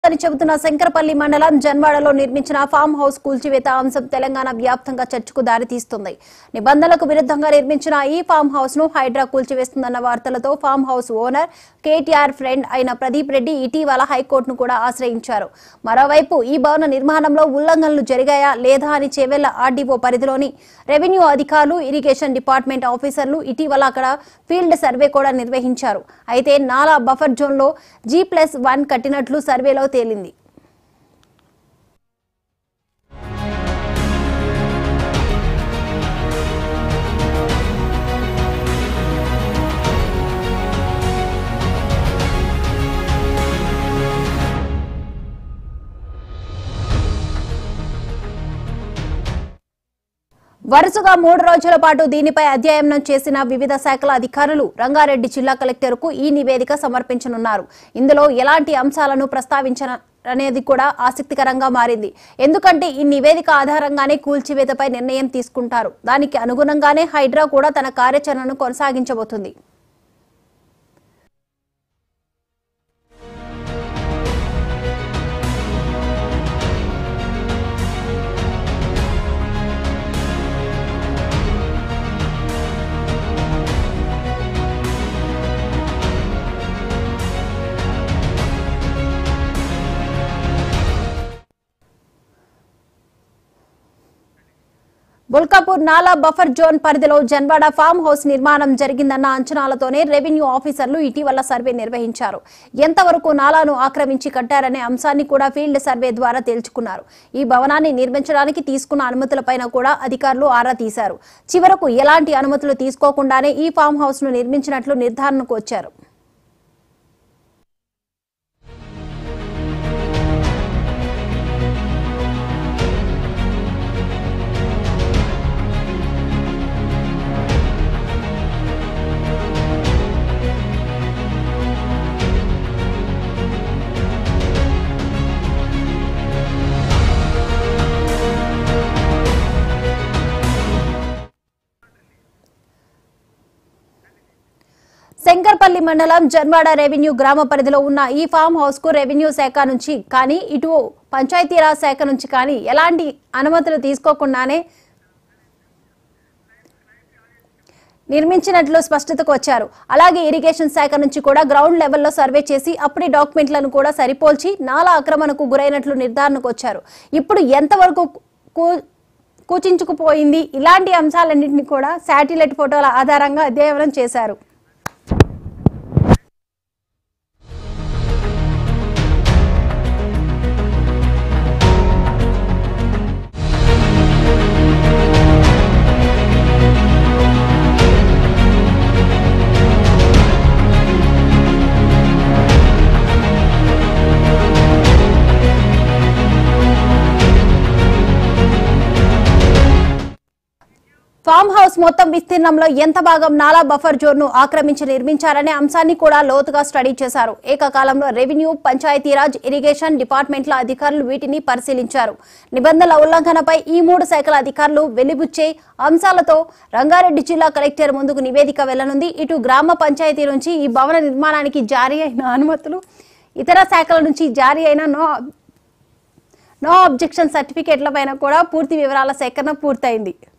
అని చెబుతున్న శంకరపల్లి మండలం జన్వాడలో నిర్మించిన ఫామ్ హౌస్ కూల్చివేత అంశం తెలంగాణ వ్యాప్తంగా చర్చకు దారితీస్తుంది నిబంధనలకు విరుద్ధంగా నిర్మించిన ఈ ఫామ్ హౌస్ ను హైడ్రా కూల్చివేస్తుందన్న వార్తలతో farm house owner KTR friend అయిన ప్రదీప్ రెడ్డి ఇటీవల హైకోర్టును కూడా ఆశ్రయించారు మరోవైపు ఈ భవన నిర్మాణంలో ఉల్లంఘనలు జరిగాయా లేదా అని చేవెళ్ల ఆర్డీఓ పరిధిలోని రెవెన్యూ అధికారులు ఇరిగేషన్ డిపార్ట్మెంట్ ఆఫీసర్లు ఇటీవల అక్కడ ఫీల్డ్ సర్వే కూడా నిర్వహించారు అయితే నాలా బఫర్ జోన్లో జీ ప్లస్ వన్ కట్టినట్లు సర్వేలో తేలింది వరుసగా మూడు రోజుల పాటు దీనిపై అధ్యయనం చేసిన వివిధ శాఖల అధికారులు రంగారెడ్డి జిల్లా కలెక్టర్కు ఈ నివేదిక సమర్పించనున్నారు ఇందులో ఎలాంటి అంశాలను ప్రస్తావించిన అనేది కూడా ఆసక్తికరంగా మారింది ఎందుకంటే ఈ నివేదిక ఆధారంగానే కూల్చివేతపై నిర్ణయం తీసుకుంటారు దానికి అనుగుణంగానే హైడ్రా కూడా తన కార్యాచరణను కొనసాగించబోతుంది బుల్కాపూర్ నాలా బఫర్ జోన్ పరిధిలో జన్వాడ ఫామ్ హౌస్ నిర్మాణం జరిగిందన్న అంచనాలతోనే రెవెన్యూ ఆఫీసర్లు ఇటీవల సర్వే నిర్వహించారు ఎంతవరకు నాలాను ఆక్రమించి కట్టారనే అంశాన్ని కూడా ఫీల్డ్ సర్వే ద్వారా తేల్చుకున్నారు ఈ భవనాన్ని నిర్మించడానికి తీసుకున్న అనుమతులపైన కూడా అధికారులు ఆరా తీశారు చివరకు ఎలాంటి అనుమతులు తీసుకోకుండానే ఈ ఫామ్ హౌస్ ను నిర్మించినట్లు నిర్ధారణకు వచ్చారు శంకర్పల్లి మండలం జన్వాడ రెవెన్యూ గ్రామ పరిధిలో ఉన్న ఈ ఫామ్ హౌస్ కు రెవెన్యూ శాఖ నుంచి కానీ ఇటు పంచాయతీరాజ్ శాఖ నుంచి కానీ ఎలాంటి అనుమతులు తీసుకోకుండానే నిర్మించినట్లు స్పష్టతకు వచ్చారు అలాగే ఇరిగేషన్ శాఖ నుంచి కూడా గ్రౌండ్ లెవెల్లో సర్వే చేసి అప్పుడే డాక్యుమెంట్లను కూడా సరిపోల్చి నాలా ఆక్రమణకు గురైనట్లు నిర్ధారణకు వచ్చారు ఇప్పుడు ఎంతవరకు కూ- కూచించుకుపోయింది ఇలాంటి అంశాలన్నింటినీ కూడా శాటిలైట్ ఫోటోల ఆధారంగా అధ్యయనం చేశారు ఫామ్ హౌస్ మొత్తం విస్తీర్ణంలో ఎంత భాగం నాలా బఫర్ జోన్ ను ఆక్రమించి నిర్మించారనే అంశాన్ని కూడా లోతుగా స్టడీ చేశారు ఏకకాలంలో రెవెన్యూ పంచాయతీరాజ్ ఇరిగేషన్ డిపార్ట్మెంట్ల అధికారులు వీటిని పరిశీలించారు నిబంధనల ఉల్లంఘనపై ఈ మూడు శాఖల అధికారులు వెలిబుచ్చే అంశాలతో రంగారెడ్డి జిల్లా కలెక్టర్ ముందుకు నివేదిక వెళ్లనుంది ఇటు గ్రామ పంచాయతీ నుంచి ఈ భవన నిర్మాణానికి జారీ అయిన అనుమతులు ఇతర శాఖల నుంచి జారీ అయిన నో నో అబ్జెక్షన్ సర్టిఫికేట్ల పైన కూడా పూర్తి వివరాల సేకరణ పూర్తయింది